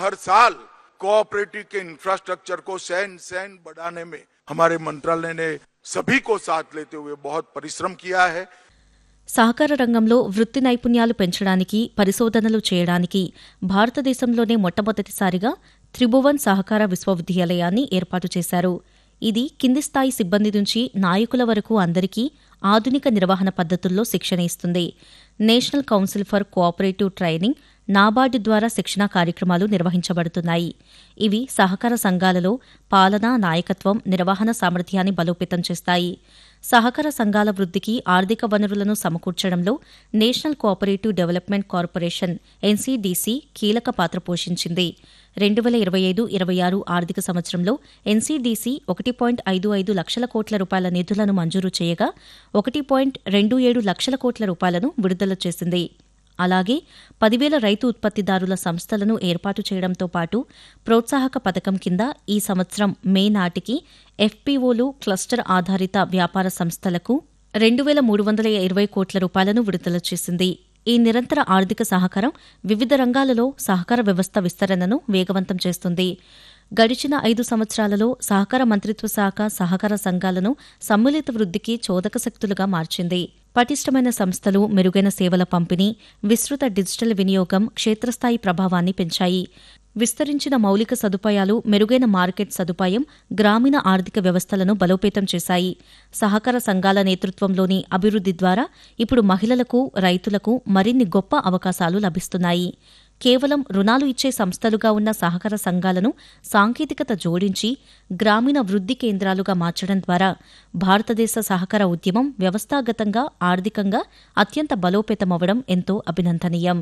हर साल कोऑपरेटिव के इंफ्रास्ट्रक्चर को सैन सैन बढ़ाने में हमारे मंत्रालय ने सभी को साथ लेते हुए बहुत परिश्रम किया है సహకార రంగంలో వృత్తి నైపుణ్యాలు పెంచడానికి పరిశోధనలు చేయడానికి భారతదేశంలోనే మొట్టమొదటిసారిగా త్రిభువన్ సహకార విశ్వవిద్యాలయాన్ని ఏర్పాటు చేశారు ఇది కింది స్థాయి సిబ్బంది నుంచి నాయకుల వరకు అందరికీ ఆధునిక నిర్వహణ పద్ధతుల్లో శిక్షణ ఇస్తుంది national council for cooperative training NABARD ద్వారా శిక్షణా కార్యక్రమాలు నిర్వహించబడుతున్నాయి ఇవి సహకార సంఘాలలో పాలన నాయకత్వం నిర్వహణ సామర్థ్యాన్ని బలోపేతం చేస్తాయి సహకార సంఘాల వృద్ధికి ఆర్థిక వనరులను సమకూర్చడంలో national cooperative development corporation NCDC కీలక పాత్ర పోషించింది రెండు వేల ఇరవై ఐదు ఇరవై ఆరు ఆర్థిక సంవత్సరంలో ఎన్సీడీసీ ఒకటి పాయింట్ ఐదు ఐదు లక్షల కోట్ల రూపాయల నిధులను మంజూరు చేయగా ఒకటి పాయింట్ రెండు ఏడు లక్షల కోట్ల రూపాయలను విడుదల చేసింది అలాగే పదివేల రైతు ఉత్పత్తిదారుల సంస్థలను ఏర్పాటు చేయడంతో పాటు ప్రోత్సాహక పథకం కింద ఈ సంవత్సరం మే నాటికి ఎఫ్పీఓలు క్లస్టర్ ఆధారిత వ్యాపార సంస్థలకు రెండు వేల మూడు వందల ఇరవై కోట్ల రూపాయలను విడుదల చేసింది ఈ నిరంతర ఆర్థిక సహకారం వివిధ రంగాలలో సహకార వ్యవస్థ విస్తరణను వేగవంతం చేస్తుంది గడిచిన ఐదు సంవత్సరాలలో సహకార మంత్రిత్వ శాఖ సహకార సంఘాలను సమ్మిళిత వృద్ధికి చోదక శక్తులుగా మార్చింది పటిష్టమైన సంస్థలు మెరుగైన సేవల పంపిణీ విస్తృత డిజిటల్ వినియోగం క్షేత్రస్థాయి ప్రభావాన్ని పెంచాయి విస్తరించిన మౌలిక సదుపాయాలు మెరుగైన మార్కెట్ సదుపాయం గ్రామీణ ఆర్థిక వ్యవస్థలను బలోపేతం చేశాయి సహకార సంఘాల నేతృత్వంలోని అభివృద్ధి ద్వారా ఇప్పుడు మహిళలకు రైతులకు మరిన్ని గొప్ప అవకాశాలు లభిస్తున్నాయి కేవలం రుణాలు ఇచ్చే సంస్థలుగా ఉన్న సహకార సంఘాలను సాంకేతికత జోడించి గ్రామీణ వృద్ధి కేంద్రాలుగా మార్చడం ద్వారా భారతదేశ సహకార ఉద్యమం వ్యవస్థాగతంగా ఆర్థికంగా అత్యంత బలోపేతమవడం ఎంతో అభినందనీయం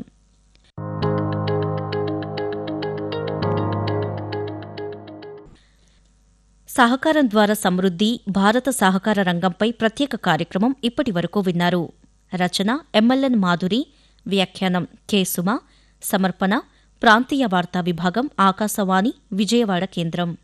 సహకారం ద్వారా సమృద్ధి భారత సహకార రంగంపై ప్రత్యేక కార్యక్రమం ఇప్పటి వరకు విన్నారు రచన ఎంఎల్ఎన్ మాధురి వ్యాఖ్యానం కె సుమ సమర్పణ ప్రాంతీయ వార్తా విభాగం ఆకాశవాణి విజయవాడ కేంద్రం